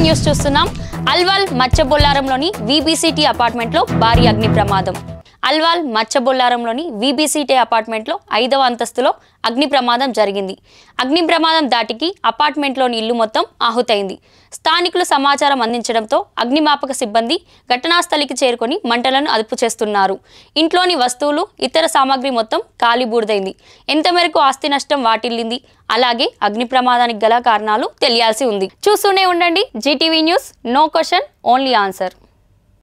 news చూస్తున్నాం అల్వాల్ మచ్చబొల్లారంలోని వీబీసీటీ అపార్ట్మెంట్లో భారీ అగ్ని ప్రమాదం అల్వాల్ మచ్చబొల్లారంలోని వీబీసీటీ అపార్ట్మెంట్లో ఐదవ అంతస్తులో అగ్ని ప్రమాదం జరిగింది అగ్ని ప్రమాదం దాటికి అపార్ట్మెంట్లోని ఇల్లు మొత్తం ఆహుతైంది స్థానికులు సమాచారం అందించడంతో అగ్నిమాపక సిబ్బంది ఘటనాస్థలికి చేరుకొని మంటలను అదుపు చేస్తున్నారు ఇంట్లోని వస్తువులు ఇతర సామాగ్రి మొత్తం కాలిబూడిదైంది ఎంత మేరకు ఆస్తి నష్టం వాటిల్లింది అలాగే అగ్ని ప్రమాదానికి గల కారణాలు తెలియాల్సి ఉంది చూస్తూనే ఉండండి Zee TV news no question only answer